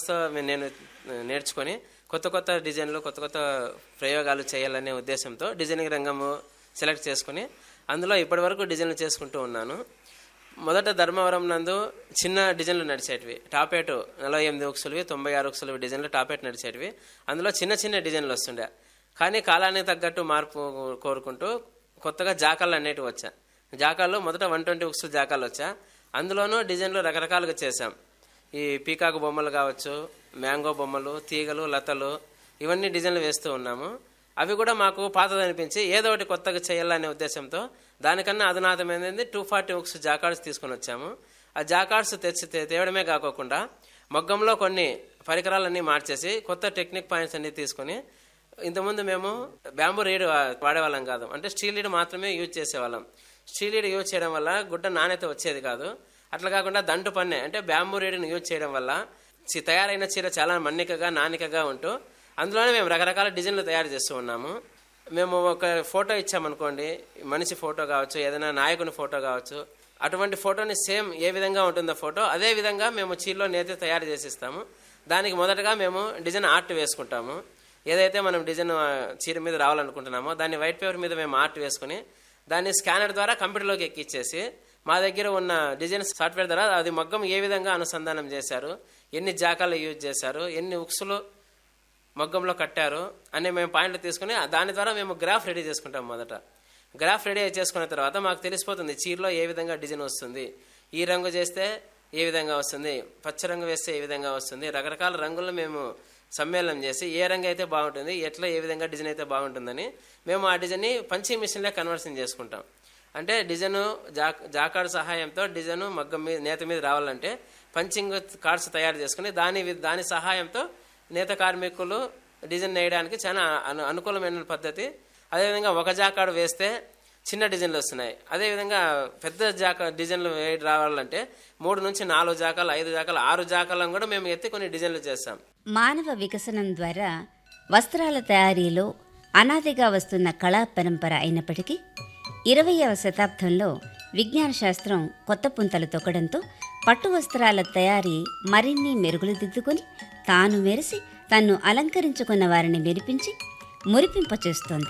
process నేను నేర్చుకొని కొత్త కొత్త డిజైన్లు కొత్త కొత్త ప్రయోగాలు చేయాలనే ఉద్దేశంతో డిజైనింగ్ రంగము సెలెక్ట్ చేసుకుని అందులో ఇప్పటివరకు డిజైన్లు చేసుకుంటూ ఉన్నాను మొదట ధర్మవరం నందు చిన్న డిజైన్లు నడిచేటివి టాప్ ఎయిట్ నలభై ఎనిమిది ఉక్సులవి తొంభై ఆరు ఉక్సులవి డిజైన్లు టాప్ ఎయిట్ నడిచేటివి అందులో చిన్న చిన్న డిజైన్లు వస్తుండే కానీ కాలానికి తగ్గట్టు మార్పు కోరుకుంటూ కొత్తగా జాకాలు అనేటివి వచ్చా జాకాల్లో మొదట వన్ ట్వంటీ ఉక్స్ జాకాలు వచ్చా అందులోనూ డిజైన్లు రకరకాలుగా చేశాం ఈ పీకాకు బొమ్మలు కావచ్చు మ్యాంగో బొమ్మలు తీగలు లతలు ఇవన్నీ డిజైన్లు వేస్తూ ఉన్నాము అవి కూడా మాకు పాతది అనిపించి ఏదో ఒకటి కొత్తగా చేయాలనే ఉద్దేశంతో దానికన్నా అధునాతమైనది టూ ఫార్టీ ఉక్స్ జాకార్డ్స్ తీసుకొని వచ్చాము ఆ జాకార్డ్స్ తెచ్చి తే- తేవడమే కాకోకుండా మొగ్గంలో కొన్ని పరికరాలన్నీ మార్చేసి కొత్త టెక్నిక్ పాయింట్స్ అన్ని తీసుకొని ఇంతకుముందు మేము బ్యాంబూ రీడ్ వాడేవాళ్ళం కాదు అంటే స్టీల్ రీడ్ మాత్రమే యూజ్ చేసేవాళ్ళం స్టీల్ రీడ్ యూజ్ చేయడం వల్ల గుడ్డ నాణ్యత వచ్చేది కాదు అట్లా కాకుండా దంటు పన్నే అంటే బ్యాంబూ రీడ్ని యూజ్ చేయడం వల్ల చి- తయారైన చీర చాలా మన్నికగా నానికగా ఉంటూ అందులోనే మేము రకరకాల డిజైన్లు తయారు చేస్తూ ఉన్నాము మేము ఒక ఫోటో ఇచ్చామనుకోండి మనిషి ఫోటో కావచ్చు ఏదైనా నాయకుని ఫోటో కావచ్చు అటువంటి ఫోటోని సేమ్ ఏ విధంగా ఉంటుందో ఫోటో అదే విధంగా మేము చీరలో నేతి తయారు చేసి ఇస్తాము దానికి మొదటగా మేము డిజైన్ ఆర్ట్ వేసుకుంటాము ఏదైతే మనం డిజైన్ ఆ, చీర మీద రావాలనుకుంటున్నామో దాన్ని వైట్ పేపర్ మీద మేము ఆర్ట్ వేసుకుని దాన్ని స్కానర్ ద్వారా కంప్యూటర్లోకి ఎక్కిచ్చేసి మా దగ్గర ఉన్న డిజైన్ సాఫ్ట్వేర్ ద్వారా అది మగ్గం ఏ విధంగా అనుసంధానం చేశారు ఎన్ని జాకాలు యూజ్ చేశారు ఎన్ని ఉక్సులు మగ్గంలో కట్టారు అని మేము పాయింట్లు తీసుకుని దాని ద్వారా మేము గ్రాఫ్ రెడీ చేసుకుంటాం మొదట గ్రాఫ్ రెడీ చేసుకున్న తర్వాత మాకు తెలిసిపోతుంది చీరలో ఏ విధంగా డిజైన్ వస్తుంది ఈ రంగు చేస్తే ఏ విధంగా వస్తుంది పచ్చ రంగు వేస్తే ఏ విధంగా వస్తుంది రకరకాల రంగులను మేము సమ్మేళనం చేసి ఏ రంగు అయితే బాగుంటుంది ఎట్లా ఏ విధంగా డిజైన్ అయితే బాగుంటుందని మేము ఆ డిజైన్ని పంచింగ్ మిషన్లో కన్వర్షన్ చేసుకుంటాం అంటే డిజైన్ జా జాకార్డ్ సహాయంతో డిజైన్ మగ్గం మీద నేత మీద రావాలంటే పంచింగ్ కార్డ్స్ తయారు చేసుకుని దాని వి- దాని సహాయంతో నేత కార్మికులు డిజైన్ వేయడానికి చాలా అను అనుకూలమైన పద్ధతి అదేవిధంగా ఒక జాకాడు వేస్తే చిన్న డిజైన్లు వస్తున్నాయి అదేవిధంగా పెద్ద జాక డిజైన్లు వేయ రావాలంటే మూడు నుంచి నాలుగు జాకాలు ఐదు జాకాలు ఆరు జాకాలను కూడా మేము ఎత్తి కొన్ని డిజైన్లు చేస్తాం మానవ వికసనం ద్వారా వస్త్రాల తయారీలో అనాదిగా వస్తున్న కళా పరంపర అయినప్పటికీ ఇరవయవ శతాబ్దంలో విజ్ఞాన శాస్త్రం కొత్త పుంతలు తొక్కడంతో పట్టు వస్త్రాల తయారీ మరిన్ని మెరుగులు దిద్దుకొని తాను మెరిసి తన్ను అలంకరించుకున్న వారిని మెరిపించి మురిపింపచేస్తోంది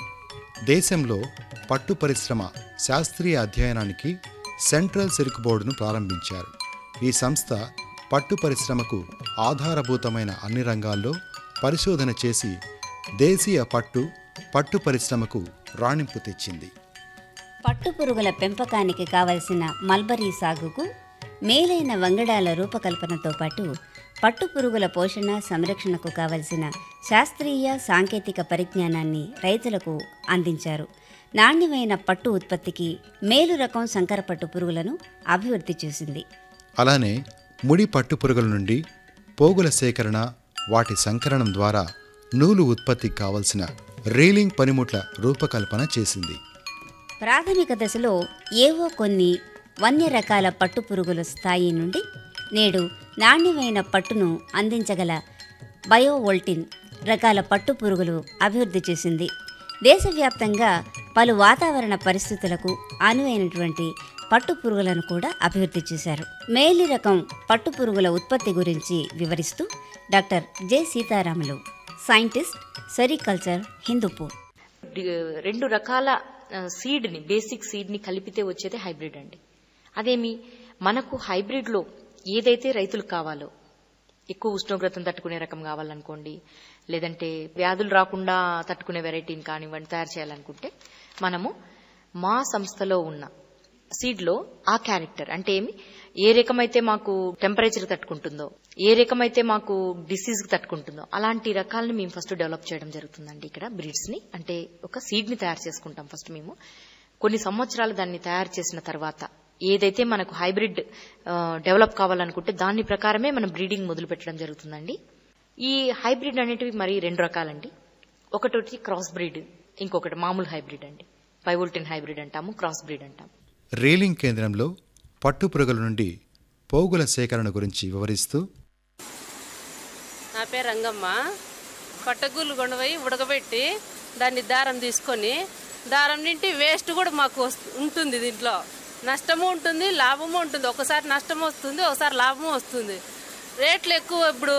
దేశంలో పట్టు పరిశ్రమ శాస్త్రీయ అధ్యయనానికి సెంట్రల్ సిల్క్ బోర్డును ప్రారంభించారు ఈ సంస్థ పట్టు పరిశ్రమకు ఆధారభూతమైన అన్ని రంగాల్లో పరిశోధన చేసి దేశీయ పట్టు పట్టు పరిశ్రమకు రాణింపు తెచ్చింది పట్టుపురుగుల పెంపకానికి కావలసిన మల్బరీ సాగుకు మేలైన వంగడాల రూపకల్పనతో పాటు పట్టుపురుగుల పోషణ సంరక్షణకు కావలసిన శాస్త్రీయ సాంకేతిక పరిజ్ఞానాన్ని రైతులకు అందించారు నాణ్యమైన పట్టు ఉత్పత్తికి మేలు రకం సంకర పట్టు పురుగులను అభివృద్ధి చేసింది అలానే ముడి పట్టు పురుగుల నుండి పోగుల సేకరణ వాటి సంకరణం ద్వారా నూలు ఉత్పత్తికి కావలసిన రీలింగ్ పనిముట్ల రూపకల్పన చేసింది ప్రాథమిక దశలో ఏవో కొన్ని వన్య రకాల పట్టు పురుగుల స్థాయి నుండి నేడు నాణ్యమైన పట్టును అందించగల బయోవోల్టిన్ రకాల పట్టు పురుగులు అభివృద్ధి చేసింది దేశవ్యాప్తంగా పలు వాతావరణ పరిస్థితులకు అనువైనటువంటి పట్టు పురుగులను కూడా అభివృద్ధి చేశారు మేలి రకం పట్టు పురుగుల ఉత్పత్తి గురించి వివరిస్తూ doctor J Seetharamulu scientist sericulture Hindupur డి- రెండు రకాల ఆ, సీడ్ని బేసిక్ సీడ్ని కలిపితే వచ్చేది హైబ్రిడ్ అండి అదేమి మనకు హైబ్రిడ్లో ఏదైతే రైతులకు కావాలో ఎక్కువ ఉష్ణోగ్రతను తట్టుకునే రకం కావాలనుకోండి లేదంటే వ్యాధులు రాకుండా తట్టుకునే వెరైటీని కానివ్వండి తయారు చేయాలనుకుంటే మనము మా సంస్థలో ఉన్న సీడ్లో ఆ క్యారెక్టర్ అంటే ఏమి ఏ రకమైతే మాకు టెంపరేచర్ తట్టుకుంటుందో ఏ రకమైతే మాకు డిసీజ్ తట్టుకుంటుందో అలాంటి రకాలను మేము ఫస్ట్ డెవలప్ చేయడం జరుగుతుందండి ఇక్కడ బ్రీడ్స్ ని అంటే ఒక సీడ్ ని తయారు చేసుకుంటాం ఫస్ట్ మేము కొన్ని సంవత్సరాలు దాన్ని తయారు చేసిన తర్వాత ఏదైతే మనకు హైబ్రిడ్ ఆ, డెవలప్ కావాలనుకుంటే దాని ప్రకారమే మనం బ్రీడింగ్ మొదలు పెట్టడం జరుగుతుందండి ఈ హైబ్రిడ్ అనేటివి మరి రెండు రకాలండి ఒకటి వచ్చి క్రాస్ బ్రీడ్ ఇంకొకటి మామూలు హైబ్రిడ్ అండి పైవోల్టిన్ హైబ్రిడ్ అంటాము క్రాస్ బ్రీడ్ అంటాము రీలింగ్ కేంద్రంలో పట్టు పురుగుల నుండి పోగుల సేకరణ గురించి వివరిస్తూ నా పేరు రంగమ్మ పట్టగూళ్ళు కొండపోయి ఉడకబెట్టి దాన్ని దారం తీసుకొని దారం నింటి వేస్ట్ కూడా మాకు వస్తు- ఉంటుంది దీంట్లో నష్టము ఉంటుంది లాభము ఉంటుంది ఒకసారి నష్టం వస్తుంది ఒకసారి లాభము వస్తుంది రేట్లు ఎక్కువ ఇప్పుడు